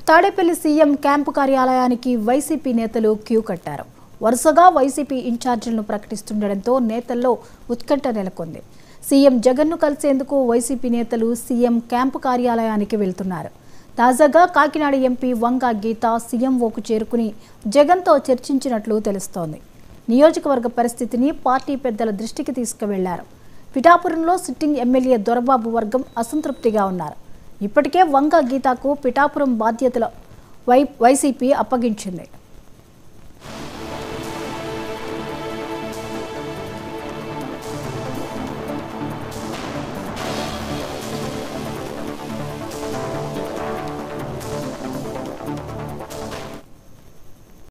Tadepalli CM camp కార్యాలయానికి YCP నేతలు queue కట్టారు వరుసగా వైసీపీ ఇన్ఛార్జీలను ప్రకటిస్తుండటంతో నేతల్లో ఉత్కంఠ నెలకొంది సీఎం జగన్ను కలిసేందుకు వైసీపీ నేతలు సీఎం క్యాంపు కార్యాలయానికి వెళ్తున్నారు తాజాగా కాకినాడ ఎంపీ వంగ గీత సీఎంఓకు చేరుకుని జగన్తో చర్చించినట్లు తెలుస్తోంది నియోజకవర్గ పరిస్థితిని పార్టీ పెద్దల దృష్టికి తీసుకువెళ్లారు పిఠాపురంలో సిట్టింగ్ ఎమ్మెల్యే దొరబాబు వర్గం అసంతృప్తిగా ఉన్నారు ఇప్పటికే వంగ గీతకు పిఠాపురం బాధ్యతలు వై వైసీపీ అప్పగించింది